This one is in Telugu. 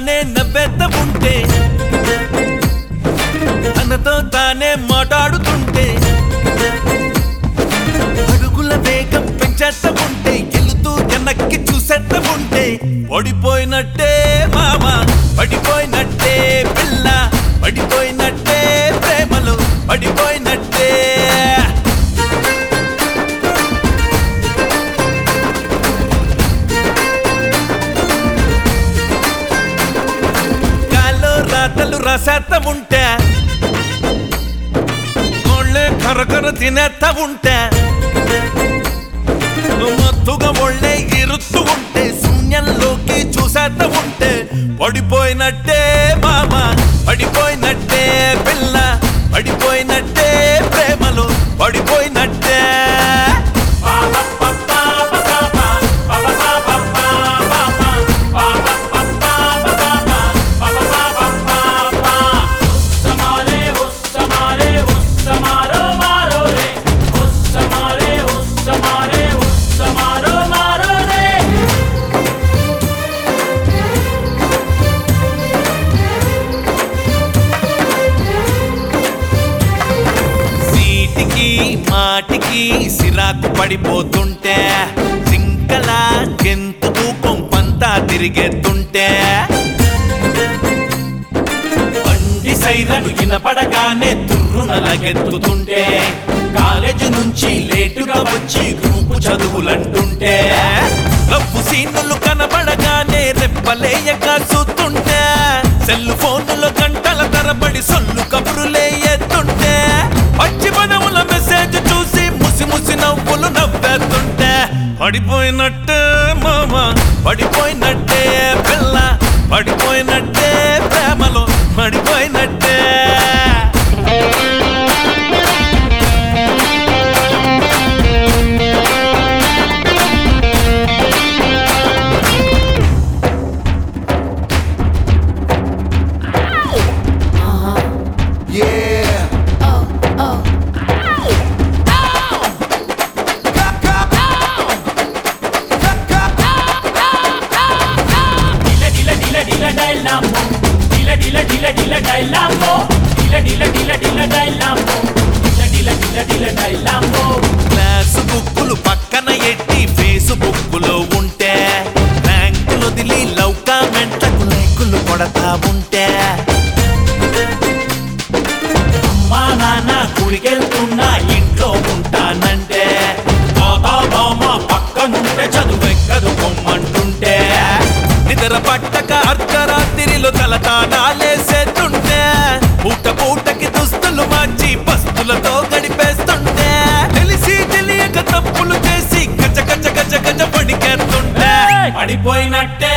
తానే నవ్వేత ఉంటే తనతో తానే మాట్లాడుతుంటే అడుగుల వేగం పెంచేస్త ఉంటే గెలుతూ వెనక్కి చూసేస్త ఉంటే పడిపోయినట్టే మామ పడిపోయినట్టే పిల్ల పడిపోయినట్టే ప్రేమలో పడిపోయినట్టే గాల్లో రాతలు రాసేత్త ఉంటే ఒళ్ళే కరకర తినేత్త ఉంటే మత్తుగా ఒళ్ళే ఇరుత్తు ఉంటే శూన్యంలోకి చూసేత్త ఉంటే పడిపోయినట్టే మామ పడిపోయినట్టే పిల్ల పడిపోయినట్టే ప్రేమలో పడిపోయినట్టే समारे हुस समारे हुस समारो मारो रे हुस समारे हुस समारे हुस समारो मारो रे సీటికి మాటికి సిరాకు పడిపోతుంటే సింకలా గెంతుకు కొంపంతా తిరిగెత్తుంటే బండి సైరను వినపడగానే తుర్రున లగెత్తుతుంటే కాలేజీ నుంచి లేటుగా వచ్చి గ్రూపు చదువులంటుంటే లవ్వు సీనులు కనబడగానే రెప్పలేయక చూస్తుంటే సెల్ ఫోన్లో గంటల తరబడి సొల్లు కబురులే ఎత్తుంటే పచ్చి పదముల మెసేజ్ చూసి ముసి ముసి నవ్వులు నవ్వేస్తుంటే పడిపోయినట్టే మామ పడిపోయినట్టే పిల్ల పడిపోయినట్టే ప్రేమలో పడిపోయినట్టే Yeah. Dile dile dile dile dai lambo Dile dile dile dile dai lambo Dile dile dile dile dai lambo Dile dile dile dile dai lambo class బుక్కులు పక్కన ఎట్టి ఫేస్బుక్ లో ఉంటే ర్యాంకులు వదిలి లవ్ కామెంట్లకు లైకులు కొడతా ఉంటే అమ్మా నాన్న గుడికెళ్తున్నా ఇంట్లో ఉంటానంటే బాబా బామ్మ పక్కనుంటే చదువెక్కదు పొమ్మంటుంటే నిద్ర పట్టక అర్ధరాత్రిలో తలతానాలేసేస్తుంటే పూట పూటకి దుస్తులు మార్చి పస్తులతో గడిపేస్తుంటే తెలిసి తెలియక తప్పులు చేసి గజ గజ గజ గజ పడికేస్తుంటే పడిపోయినట్టే